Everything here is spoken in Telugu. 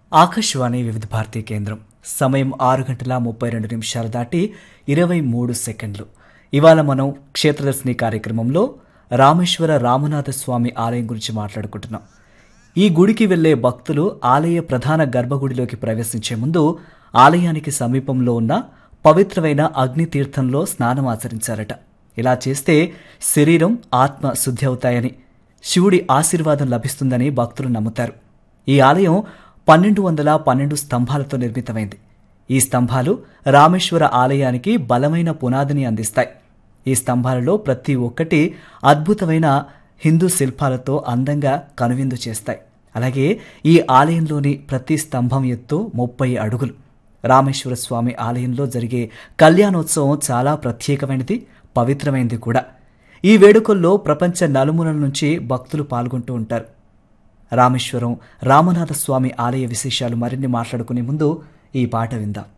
ఆకాశవాణి వివిధ భారతీ కేంద్రం సమయం ఆరు గంటల ముప్పై రెండు నిమిషాలు దాటి ఇరవై మూడు సెకండ్లు ఇవాళ మనం క్షేత్రదర్శిని కార్యక్రమంలో రామేశ్వర రామనాథ స్వామి ఆలయం గురించి మాట్లాడుకుంటున్నాం ఈ గుడికి వెళ్లే భక్తులు ఆలయ ప్రధాన గర్భగుడిలోకి ప్రవేశించే ముందు ఆలయానికి సమీపంలో ఉన్న పవిత్రమైన అగ్నితీర్థంలో స్నానం ఆచరించారట ఇలా చేస్తే శరీరం ఆత్మ శుద్ధి అవుతాయని శివుడి ఆశీర్వాదం లభిస్తుందని భక్తులు నమ్ముతారు ఈ ఆలయం పన్నెండు వందల పన్నెండు స్తంభాలతో నిర్మితమైంది ఈ స్తంభాలు రామేశ్వర ఆలయానికి బలమైన పునాదిని అందిస్తాయి ఈ స్తంభాలలో ప్రతి ఒక్కటి అద్భుతమైన హిందూ శిల్పాలతో అందంగా కనువిందు చేస్తాయి అలాగే ఈ ఆలయంలోని ప్రతి స్తంభం ఎత్తు ముప్పై అడుగులు రామేశ్వర స్వామి ఆలయంలో జరిగే కళ్యాణోత్సవం చాలా ప్రత్యేకమైనది పవిత్రమైనది కూడా ఈ వేడుకల్లో ప్రపంచ నలుమూలల నుంచి భక్తులు పాల్గొంటూ ఉంటారు రామేశ్వరం రామనాథ స్వామి ఆలయ విశేషాలు మరిన్ని మాట్లాడుకునే ముందు ఈ పాట విందాం